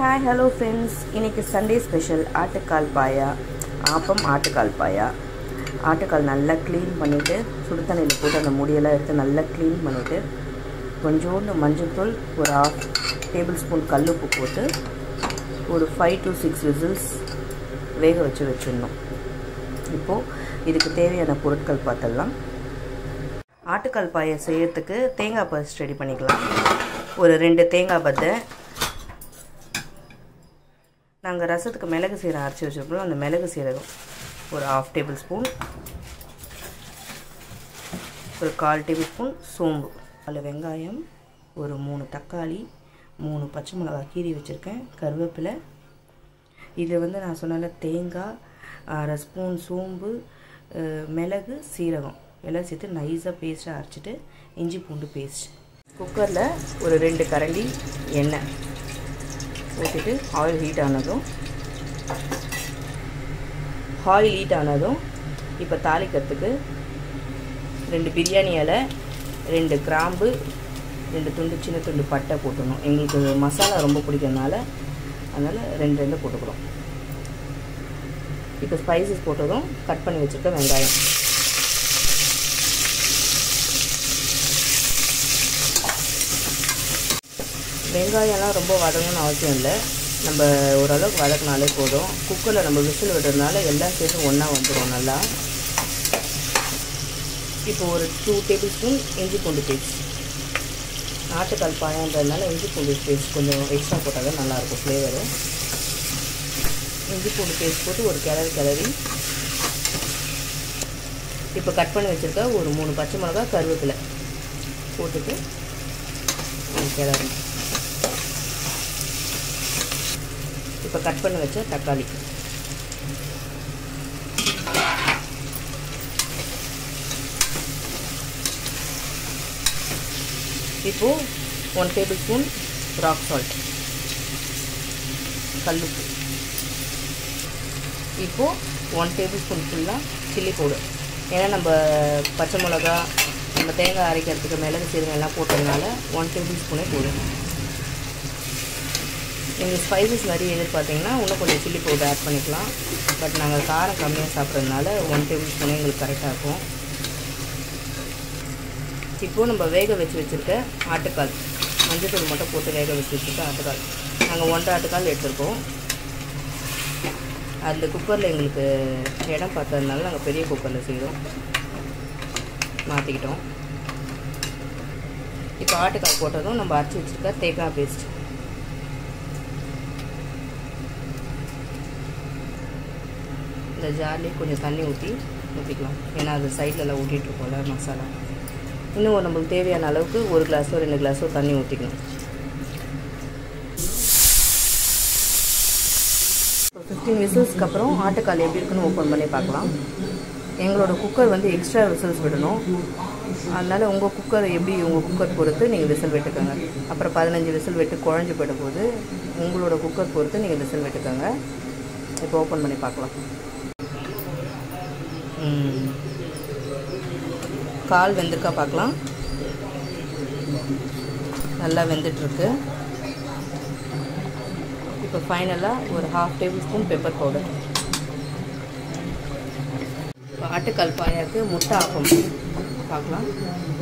hi hello friends இன்றைக்கி Sunday special ஆட்டுக்கால் பாயா ஆப்பம் ஆட்டுக்கால் பாயா ஆட்டுக்கால் நல்லா க்ளீன் பண்ணிவிட்டு சுடு தண்ணியில் போட்டு அந்த முடியெல்லாம் எடுத்து நல்லா க்ளீன் பண்ணிவிட்டு கொஞ்சோண்டு மஞ்சள்தூள் ஒரு ஆஃப் டேபிள் ஸ்பூன் கல்லுப்பு போட்டு ஒரு ஃபைவ் டு சிக்ஸ் விசில்ஸ் வேக வச்சு வச்சிடணும் இப்போது இதுக்கு தேவையான பொருட்கள் பார்த்துடலாம் ஆட்டுக்கால் பாயை செய்யறதுக்கு தேங்காய் பஸ்ட் ரெடி பண்ணிக்கலாம் ஒரு ரெண்டு தேங்காய் பத்தை நாங்கள் ரசத்துக்கு மிளகு சீரகம் அரைச்சி வச்சுருக்கோம் அந்த மிளகு சீரகம் ஒரு ஆஃப் டேபிள் ஸ்பூன் ஒரு கால் டேபிள் ஸ்பூன் சோம்பு அதில் வெங்காயம் ஒரு மூணு தக்காளி மூணு பச்சை மிளகாய் கீரி வச்சுருக்கேன் கருவேப்பிலை இது வந்து நான் சொன்னால தேங்காய் அரை ஸ்பூன் சோம்பு மிளகு சீரகம் எல்லாம் சேர்த்து நைஸாக பேஸ்ட்டாக அரைச்சிட்டு இஞ்சி பூண்டு பேஸ்ட் குக்கரில் ஒரு ரெண்டு கரண்டி எண்ணெய் ஊற்றிட்டு ஆயில் ஹீட் ஆனதும் ஆயில் ஹீட் ஆனதும் இப்போ தாளிக்கிறதுக்கு ரெண்டு பிரியாணி இலை ரெண்டு கிராம்பு ரெண்டு துண்டு சின்ன துண்டு பட்டை போட்டுடணும் எங்களுக்கு மசாலா ரொம்ப பிடிக்கிறதுனால அதனால் ரெண்டு ரெண்டு போட்டுக்கிறோம் இப்போ ஸ்பைசஸ் போட்டதும் கட் பண்ணி வச்சுருக்க வெங்காயம் வெங்காயம்லாம் ரொம்ப வதங்கணும்னு அவசியம் இல்லை நம்ம ஓரளவுக்கு வதக்கினாலே போதும் குக்கரில் நம்ம விசில் விடுறதுனால எல்லாம் சேர்த்து ஒன்றா வந்துடும் நல்லா இப்போ ஒரு டூ டேபிள் ஸ்பூன் இஞ்சி பூண்டு பேஸ்ட் ஆட்டுக்கால் பாயன்றதுனால இஞ்சி பூண்டு பேஸ்ட் கொஞ்சம் எக்ஸ்ட்ரா போட்டால் தான் நல்லாயிருக்கும் ஃப்ளேவரு இஞ்சி பூண்டு பேஸ்ட் போட்டு ஒரு கிளறி கிளறி இப்போ கட் பண்ணி வச்சுருக்க ஒரு மூணு பச்சை மிளகா கருவேப்பிலை போட்டுட்டு கிளறணும் இப்போ கட் பண்ணி வச்ச தக்காளி இப்போது one tablespoon rock salt கல்லுப்பு இப்போது ஒன் டேபிள் ஸ்பூன் ஃபுல்லாக சில்லி பவுடர் ஏன்னா நம்ம பச்சை மிளகா நம்ம தேங்காய் அரைக்கிறதுக்கு மிளகு சீரகம் எல்லாம் போட்டதுனால ஒன் டேபிள் ஸ்பூனே போதும் நீங்கள் ஸ்பைசஸ் நிறைய எதிர்பார்த்தீங்கன்னா இன்னும் கொஞ்சம் சில்லி பவுடர் ஆட் பண்ணிக்கலாம் பட் நாங்கள் காரம் கம்மியாக சாப்பிட்றதுனால ஒன் டேபிள் ஸ்பூனே எங்களுக்கு கரெக்டாக இருக்கும் இப்போது நம்ம வேக வச்சு வச்சுருக்க ஆட்டுக்கால் மஞ்சள் மட்டும் போட்டு வேக வச்சு வச்சுருக்க ஆட்டுக்கால் நாங்கள் ஒன்றரை ஆட்டுக்கால் எடுத்துருக்கோம் அதில் குக்கரில் எங்களுக்கு இடம் பார்த்ததுனால நாங்கள் பெரிய குக்கரில் செய்கிறோம் மாற்றிக்கிட்டோம் இப்போ ஆட்டுக்கால் போட்டதும் நம்ம அரைச்சி வச்சுருக்க தேங்காய் பேஸ்ட் இந்த ஜார்லேயே கொஞ்சம் தண்ணி ஊற்றி ஊற்றிக்கலாம் ஏன்னா அது சைட்லலாம் ஊட்டிகிட்ருக்கோம்ல மசாலா இன்னும் நம்மளுக்கு தேவையான அளவுக்கு ஒரு கிளாஸோ ரெண்டு கிளாஸோ தண்ணி ஊற்றிக்கணும் ஒரு ஃபிஃப்டீன் விசில்ஸ்க்கு அப்புறம் ஆட்டுக்கால் எப்படி இருக்குன்னு ஓப்பன் பண்ணி பார்க்கலாம் எங்களோட குக்கர் வந்து எக்ஸ்ட்ரா விசில்ஸ் விடணும் அதனால் உங்கள் குக்கர் எப்படி உங்கள் குக்கர் பொறுத்து நீங்கள் விசில் விட்டுக்கோங்க அப்புறம் பதினஞ்சு விசில் விட்டு குழஞ்சி போயிட போது உங்களோட குக்கர் பொறுத்து நீங்கள் விசில் விட்டுக்கோங்க இப்போ ஓப்பன் பண்ணி பார்க்கலாம் கால் வெந்திருக்கா பார்க்கலாம் நல்லா வெந்துட்டுருக்கு இப்போ ஃபைனலாக ஒரு half tablespoon pepper powder இப்போ ஆட்டுக்கால் பாயாக்கு முட்டை ஆப்பம் பார்க்கலாம்